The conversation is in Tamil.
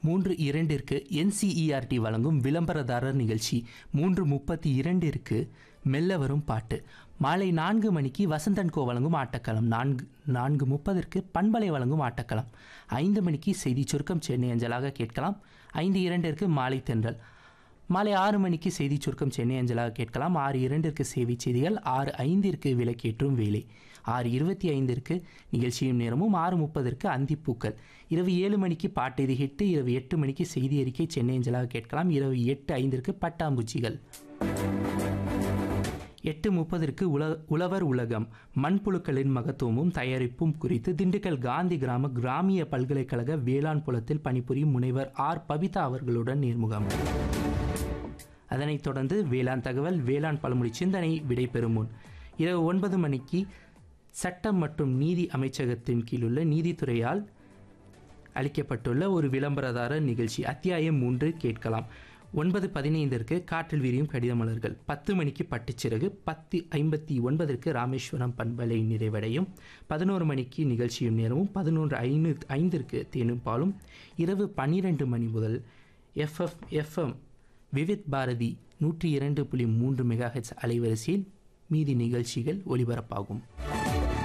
மூன்று இரண்டிற்கு என்சிஇஆர்டி வழங்கும் விளம்பரதாரர் நிகழ்ச்சி மூன்று முப்பத்தி இரண்டிற்கு மெல்ல வரும் பாட்டு மாலை நான்கு மணிக்கு வசந்தன் கோ வழங்கும் ஆட்டக்களம் நான்கு நான்கு முப்பதற்கு பண்பலை வழங்கும் ஆட்டக்களம் ஐந்து மணிக்கு செய்தி சுருக்கம் சென்னை அஞ்சலாக கேட்கலாம் ஐந்து இரண்டிற்கு மாலை தென்றல் மாலை ஆறு மணிக்கு செய்தி சுருக்கம் சென்னை அஞ்சலாக கேட்கலாம் ஆறு இரண்டிற்கு செய்தி செய்திகள் ஆறு ஐந்திற்கு விளக்கேற்றும் வேலை ஆறு இருபத்தி ஐந்திற்கு நிகழ்ச்சியும் நேரமும் ஆறு முப்பதற்கு அந்திப்பூக்கள் இரவு ஏழு மணிக்கு பாட்டெதி ஹிட்டு இரவு எட்டு மணிக்கு செய்தி அறிக்கை சென்னை அஞ்சலாக கேட்கலாம் இரவு எட்டு ஐந்திற்கு பட்டாம்பூச்சிகள் எட்டு முப்பதற்கு உல உழவர் உலகம் மண்புழுக்களின் மகத்துவமும் தயாரிப்பும் குறித்து திண்டுக்கல் காந்தி கிராம கிராமிய பல்கலைக்கழக வேளாண் புலத்தில் பணிபுரியும் முனைவர் ஆர் பபிதா அவர்களுடன் நேர்முகம் அதனைத் தொடர்ந்து வேளாண் தகவல் வேளாண் பழமொழி சிந்தனை விடைபெறும் முன் இரவு ஒன்பது மணிக்கு சட்டம் மற்றும் நீதி அமைச்சகத்தின் கீழுள்ள நீதித்துறையால் அளிக்கப்பட்டுள்ள ஒரு விளம்பரதாரர் நிகழ்ச்சி அத்தியாயம் மூன்று கேட்கலாம் ஒன்பது பதினைந்திற்கு காற்றில் விரியும் கடித மலர்கள் பத்து மணிக்கு பட்டுச்சிறகு பத்து ஐம்பத்தி ஒன்பதற்கு ராமேஸ்வரம் பண்பலை நிறைவடையும் பதினோரு மணிக்கு நிகழ்ச்சியும் நேரமும் பதினொன்று ஐநூ ஐந்திற்கு தேனும் பாலும் இரவு பன்னிரெண்டு மணி முதல் எஃப்எஃப் எஃப்எம் விவித் பாரதி நூற்றி இரண்டு புள்ளி மூன்று மெகாஹெட்ஸ் அலைவரிசையில் மீதி நிகழ்ச்சிகள் ஒலிபரப்பாகும்